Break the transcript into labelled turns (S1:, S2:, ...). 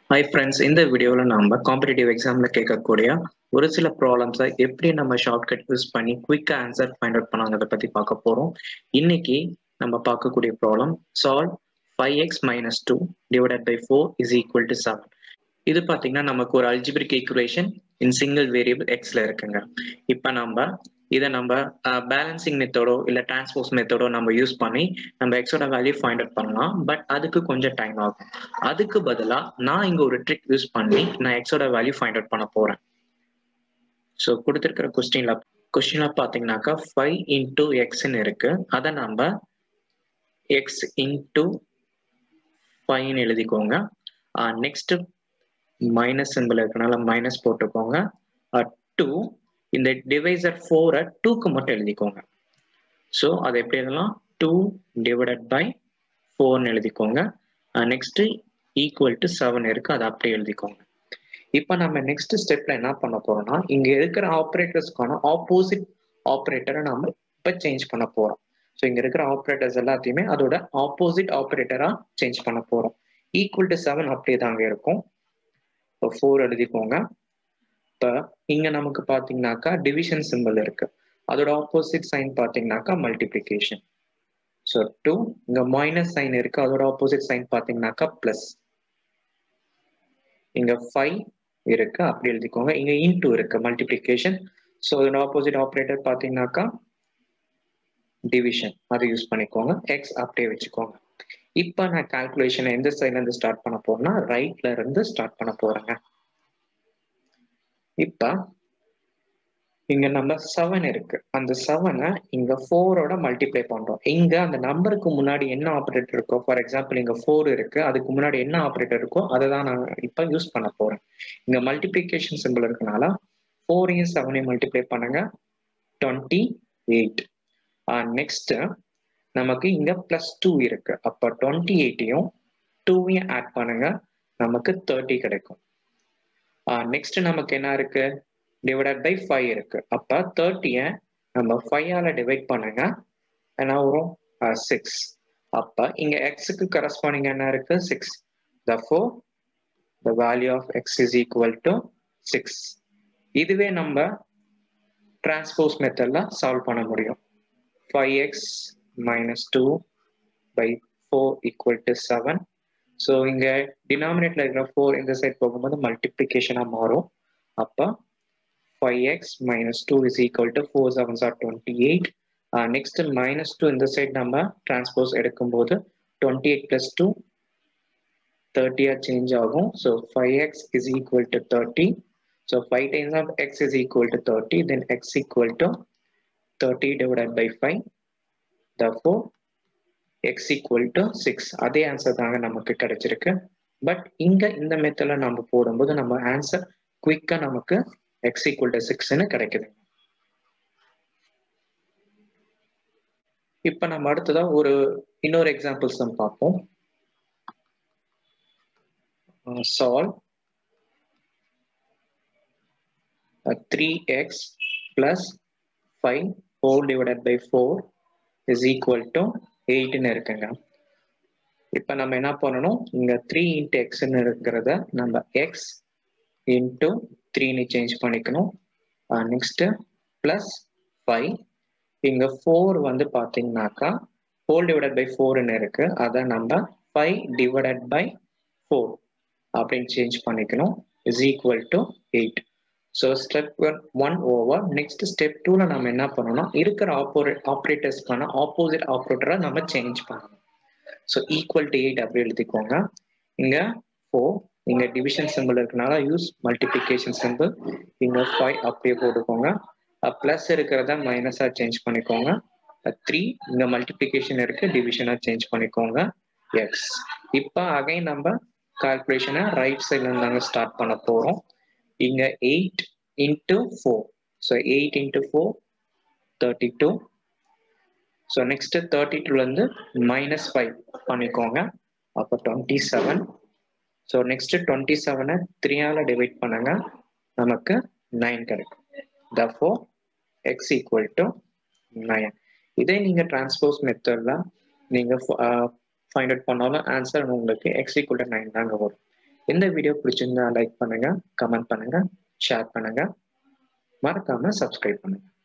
S1: hi friends இந்த வீடியோவில் நம்ம காம்படிட்டிவ் எக்ஸாமில் கேட்கக்கூடிய ஒரு சில ப்ராப்ளம்ஸை எப்படி நம்ம ஷார்ட்கட் யூஸ் பண்ணி குயிக்காக ஆன்சர் ஃபைண்ட் அவுட் பண்ணாங்கிறத பற்றி பார்க்க போகிறோம் இன்னைக்கு நம்ம பார்க்கக்கூடிய problem solve five x minus two divided by four is equal to seven இது பார்த்தீங்கன்னா நமக்கு ஒரு algebraic equation in single variable எக்ஸில் இருக்குங்க இப்போ நம்ம இதை நம்ம பேலன்சிங் மெத்தடோ இல்லை டிரான்ஸ்போஸ் மெத்தடோ நம்ம யூஸ் பண்ணி நம்ம எக்ஸோட வேல்யூ ஃபைண்ட் அவுட் பண்ணலாம் பட் அதுக்கு கொஞ்சம் டைம் ஆகும் அதுக்கு பதிலாக நான் இங்கே ஒரு ட்ரிக் யூஸ் பண்ணி நான் எக்ஸோட வேல்யூ ஃபைண்ட் அவுட் பண்ண போகிறேன் ஸோ கொடுத்துருக்கிற கொஸ்டினில் கொஸ்டினில் பார்த்தீங்கன்னாக்கா ஃபைவ் இன்டூ எக்ஸ்ன்னு இருக்கு அதை நம்ம எக்ஸ் இன்டூ ஃபைவ்னு எழுதிக்கோங்க நெக்ஸ்ட் மைனஸ் சிம்பிள் இருக்கனால மைனஸ் போட்டுக்கோங்க டூ இந்த டிவைசர் ஃபோரை டூக்கு மட்டும் எழுதிக்கோங்க ஸோ அதை எப்படி எழுதலாம் டூ டிவைடட் பை ஃபோர்னு எழுதிக்கோங்க நெக்ஸ்ட் ஈக்குவல் டு செவன் இருக்கு அதை அப்படியே எழுதிக்கோங்க இப்போ நம்ம நெக்ஸ்ட் ஸ்டெப்ல என்ன பண்ண போறோம்னா இங்க இருக்கிற ஆப்ரேட்டர்ஸ்க்கான ஆப்போசிட் ஆப்ரேட்டரை நம்ம இப்போ சேஞ்ச் பண்ண போறோம் ஸோ இங்க இருக்கிற ஆப்ரேட்டர்ஸ் எல்லாத்தையுமே அதோட ஆப்போசிட் ஆப்ரேட்டரா சேஞ்ச் பண்ண போறோம் ஈக்குவல் டு செவன் அப்படியே தாங்க இருக்கும் இப்போ ஃபோர் எழுதிக்கோங்க இப்போ இங்க நமக்கு பாத்தீங்கன்னாக்கா டிவிஷன் சிம்பிள் இருக்கு அதோட ஆப்போசிட் சைன் பாத்தீங்கன்னாக்கா மல்டிபிளிகேஷன் ஸோ டூ இங்க மைனஸ் சைன் இருக்கு அதோட ஆப்போசிட் சைன் பாத்தீங்கன்னாக்கா பிளஸ் இங்க ஃபைவ் இருக்கு அப்படி எழுதிக்கோங்க இங்க இன்டூ இருக்கு மல்டிபிளிகேஷன் ஸோ அதோட ஆப்போசிட் ஆப்ரேட்டர் பாத்தீங்கன்னாக்கா டிவிஷன் அதை யூஸ் பண்ணிக்கோங்க எக்ஸ் அப்படியே வச்சுக்கோங்க இப்போ நான் கால்குலேஷன் எந்த சைட்ல இருந்து ஸ்டார்ட் பண்ண போறேன்னா ரைட்ல இருந்து ஸ்டார்ட் பண்ண போறேங்க இப்ப இங்க நம்ம செவன் இருக்கு அந்த செவனை இங்க ஃபோரோட மல்டிப்ளை பண்றோம் இங்க அந்த நம்பருக்கு முன்னாடி என்ன ஆப்ரேட்டர் இருக்கோ ஃபார் எக்ஸாம்பிள் இங்க ஃபோர் இருக்கு அதுக்கு முன்னாடி என்ன ஆப்ரேட்டர் இருக்கோ அதை தான் நான் இப்ப யூஸ் பண்ண போறேன் இங்க மல்டிப்ளிகேஷன் சிம்பிள் இருக்கனால ஃபோரையும் செவனையும் மல்டிப்ளை பண்ணுங்க டுவெண்ட்டி எயிட் நெக்ஸ்ட் நமக்கு இங்க பிளஸ் டூ இருக்கு அப்ப டுவெண்ட்டி எயிட்டையும் டூவையும் ஆட் பண்ணுங்க நமக்கு தேர்ட்டி கிடைக்கும் நெக்ஸ்ட் நமக்கு என்ன இருக்கு டிவைடட் பை ஃபைவ் இருக்கு அப்ப தேர்ட்டிய நம்ம ஃபைவால டிவைட் பண்ணுங்க என்ன வரும் சிக்ஸ் அப்ப இங்க எக்ஸுக்கு கரஸ்பாண்டிங் என்ன இருக்கு six therefore the value of x is equal to six இதுவே நம்ம டிரான்ஸ்போஸ் மெத்தட்ல சால்வ் பண்ண முடியும் five x minus two by four equal to seven so இங்க டினாமினேட்ல இருக்கிற ஃபோர் இந்த சைட் போகும்போது மல்டிப்ளிகேஷனா மாறும் அப்போ five x minus two is equal to four sevens are twenty eight next minus two இந்த சைட் நம்ம டிரான்ஸ்போஸ் எடுக்கும்போது டுவெண்ட்டி எயிட் பிளஸ் டூ தேர்ட்டியா சேஞ்ச் ஆகும் so five x is equal to thirty so five times of x is equal to thirty then x equal to thirty divided by five therefore x equal to six அதே answer தாங்க நமக்கு கிடைச்சிருக்கு but இங்க இந்த மெத்தட்ல நம்ம போடும்போது நம்ம ஆன்சர் குவிக்கா நமக்கு எக்ஸ் ஈக்குவல் டு சிக்ஸ்னு கிடைக்குது இப்ப நம்ம அடுத்ததா ஒரு இன்னொரு எக்ஸாம்பிள்ஸ் தான் பார்ப்போம் solve three x plus five four divided by four is equal to எயிட்னு இருக்குங்க இப்போ நம்ம என்ன பண்ணணும் இங்க த்ரீ இன்ட்டு எக்ஸ்ன்னு இருக்கிறத நம்ம எக்ஸ் இன்ட்டு த்ரீன்னு சேஞ்ச் பண்ணிக்கணும் நெக்ஸ்ட் பிளஸ் ஃபைவ் இங்க ஃபோர் வந்து பார்த்தீங்கன்னாக்கா ஃபோர் டிவைடட் பை ஃபோர்னு இருக்கு அதை நம்ம ஃபைவ் டிவைடட் பை ஃபோர் அப்படின்னு சேஞ்ச் பண்ணிக்கணும் is equal to eight so step one over next step டூல நம்ம என்ன பண்ணணும்னா இருக்கிற ஆப்போரே ஆப்ரேட்டர்ஸ்க்கான ஆப்போசிட் ஆப்ரேட்டரை நம்ம சேஞ்ச் பண்ணணும் ஸோ ஈக்குவல் டு எயிட் அப்படி எழுதிக்கோங்க இங்க ஃபோர் இங்க டிவிஷன் சிம்பிள் இருக்கனால யூஸ் மல்டிபிளிகேஷன் சிம்பிள் இங்க ஃபைவ் அப்படியே போட்டுக்கோங்க பிளஸ் இருக்கிறத மைனஸா சேஞ்ச் பண்ணிக்கோங்க த்ரீ இங்க மல்டிபிளிகேஷன் இருக்கு டிவிஷனா சேஞ்ச் பண்ணிக்கோங்க எக்ஸ் இப்போ அகைன் நம்ம கால்குலேஷனை ரைட் சைட்ல இருந்தாங்க ஸ்டார்ட் பண்ண போறோம் இங்க eight into four so eight into four thirty two so next தேர்ட்டி டூலேருந்து மைனஸ் ஃபைவ் பண்ணிக்கோங்க அப்போ twenty seven so next twenty செவனை த்ரீயால டிவைட் பண்ணுங்க நமக்கு நைன் கிடைக்கும் therefore x equal to nine இதே நீங்க டிரான்ஸ்போஸ் மெத்தட்ல நீங்க ஃபைண்ட் அவுட் பண்ணாலும் ஆன்சர் உங்களுக்கு எக்ஸ் ஈக்குவல் டு நைன் தாங்க வரும் இந்த வீடியோ பிடிச்சிருந்தா லைக் பண்ணுங்க கமெண்ட் பண்ணுங்க ஷேர் பண்ணுங்க மறக்காம சப்ஸ்கிரைப் பண்ணுங்க